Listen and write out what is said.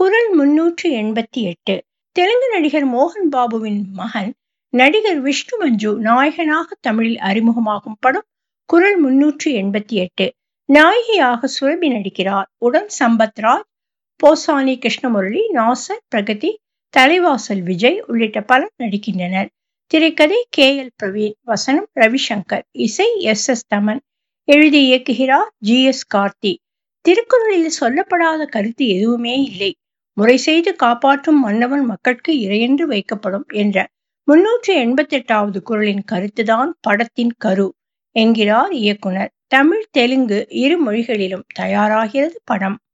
குரல் முன்னூற்று எண்பத்தி எட்டு தெலுங்கு நடிகர் மோகன் பாபுவின் மகன் நடிகர் விஷ்ணு மஞ்சு நாயகனாக தமிழில் அறிமுகமாகும் படம் குரல் முன்னூற்று எண்பத்தி எட்டு நாயகியாக சுரபி நடிக்கிறார் உடன் சம்பத் ராஜ் போசானி கிருஷ்ணமுரளி நாசர் பிரகதி தலைவாசல் விஜய் உள்ளிட்ட பலர் நடிக்கின்றனர் திரைக்கதை கே எல் பிரவீன் வசனம் ரவிசங்கர் இசை எஸ் எஸ் தமன் எழுதி இயக்குகிறார் ஜி எஸ் கார்த்தி திருக்குறளில் சொல்லப்படாத கருத்து எதுவுமே இல்லை முறை செய்து காப்பாற்றும் மன்னவன் மக்களுக்கு இறையென்று வைக்கப்படும் என்ற முன்னூற்று எண்பத்தி எட்டாவது குரலின் கருத்துதான் படத்தின் கரு என்கிறார் இயக்குனர் தமிழ் தெலுங்கு இரு மொழிகளிலும் தயாராகிறது படம்